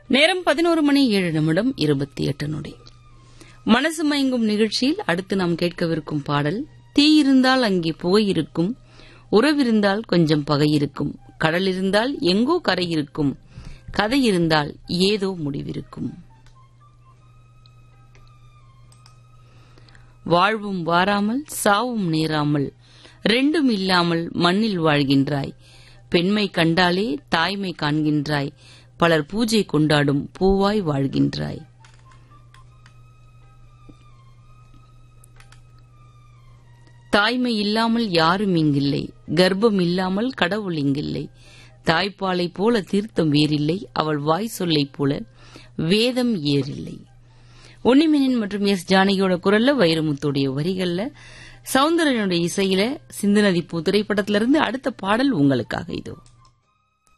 நேரம் பதினோரு மணி ஏழு நிமிடம் இருபத்தி எட்டு நொடி மனசு மயங்கும் நிகழ்ச்சியில் அடுத்து நாம் கேட்கவிருக்கும் பாடல் தீ இருந்தால் அங்கே புகை இருக்கும் உறவிருந்தால் கொஞ்சம் பகை இருக்கும் கடல் இருந்தால் எங்கோ கரை இருக்கும் கதை இருந்தால் ஏதோ முடிவிருக்கும் வாழ்வும் வாராமல் சாவும் நேராமல் ரெண்டும் இல்லாமல் மண்ணில் வாழ்கின்றாய் பெண்மை கண்டாலே தாய்மை காண்கின்றாய் பலர் பூஜை கொண்டாடும் பூவாய் வாழ்கின்றாய் தாய்மை இல்லாமல் யாரும் இங்கில்லை கர்ப்பம் இல்லாமல் கடவுள் இங்கில்லை தாய்ப்பாலை போல தீர்த்தம் வேறில்லை அவள் வாய் சொல்லை போல வேதம் ஏறில்லை உன்னிமேனன் மற்றும் எஸ் ஜானகியோட குரல்ல வைரமுத்துடைய வரிகள்ல சவுந்தரனுடைய இசையில சிந்துநதி பூ திரைப்படத்திலிருந்து அடுத்த பாடல் உங்களுக்காக இதோ